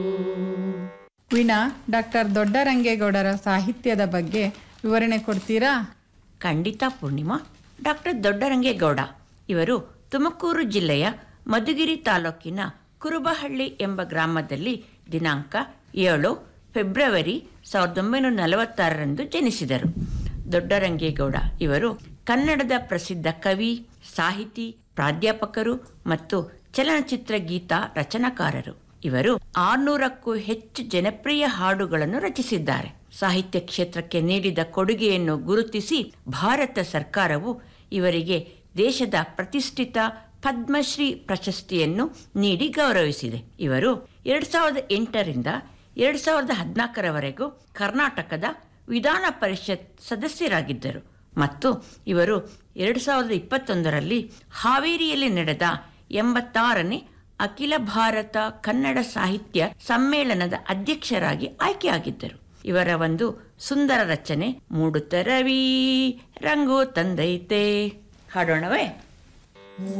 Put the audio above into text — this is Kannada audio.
ವೀಣಾ ಡಾಕ್ಟರ್ ದೊಡ್ಡರಂಗೇಗೌಡರ ಸಾಹಿತ್ಯದ ಬಗ್ಗೆ ವಿವರಣೆ ಕೊಡ್ತೀರಾ ಖಂಡಿತ ಪೂರ್ಣಿಮಾ ಡಾಕ್ಟರ್ ದೊಡ್ಡರಂಗೇಗೌಡ ಇವರು ತುಮಕೂರು ಜಿಲ್ಲೆಯ ಮಧುಗಿರಿ ತಾಲೂಕಿನ ಕುರುಬಹಳ್ಳಿ ಎಂಬ ಗ್ರಾಮದಲ್ಲಿ ದಿನಾಂಕ ಏಳು ಫೆಬ್ರವರಿ ಸಾವಿರದ ಒಂಬೈನೂರ ನಲವತ್ತಾರರಂದು ಜನಿಸಿದರು ದೊಡ್ಡರಂಗೇಗೌಡ ಇವರು ಕನ್ನಡದ ಪ್ರಸಿದ್ಧ ಕವಿ ಸಾಹಿತಿ ಪ್ರಾಧ್ಯಾಪಕರು ಮತ್ತು ಚಲನಚಿತ್ರ ಗೀತ ರಚನಾಕಾರರು ಇವರು ಆರ್ನೂರಕ್ಕೂ ಹೆಚ್ಚು ಜನಪ್ರಿಯ ಹಾಡುಗಳನ್ನು ರಚಿಸಿದ್ದಾರೆ ಸಾಹಿತ್ಯ ಕ್ಷೇತ್ರಕ್ಕೆ ನೀಡಿದ ಕೊಡುಗೆಯನ್ನು ಗುರುತಿಸಿ ಭಾರತ ಸರ್ಕಾರವು ಇವರಿಗೆ ದೇಶದ ಪ್ರತಿಷ್ಠಿತ ಪದ್ಮಶ್ರೀ ಪ್ರಶಸ್ತಿಯನ್ನು ನೀಡಿ ಗೌರವಿಸಿದೆ ಇವರು ಎರಡ್ ಸಾವಿರದ ಎಂಟರಿಂದ ಎರಡ್ ಸಾವಿರದ ಹದಿನಾಲ್ಕರವರೆಗೂ ಕರ್ನಾಟಕದ ವಿಧಾನ ಪರಿಷತ್ ಸದಸ್ಯರಾಗಿದ್ದರು ಮತ್ತು ಇವರು ಎರಡು ಸಾವಿರದ ಇಪ್ಪತ್ತೊಂದರಲ್ಲಿ ಹಾವೇರಿಯಲ್ಲಿ ನಡೆದ ಎಂಬತ್ತಾರನೇ ಅಖಿಲ ಭಾರತ ಕನ್ನಡ ಸಾಹಿತ್ಯ ಸಮ್ಮೇಳನದ ಅಧ್ಯಕ್ಷರಾಗಿ ಆಯ್ಕೆಯಾಗಿದ್ದರು ಇವರ ಒಂದು ಸುಂದರ ರಚನೆ ಮೂಡುತ್ತರವಿ ರಂಗು ತಂದೈತೆ ಹಾಡೋಣವೇ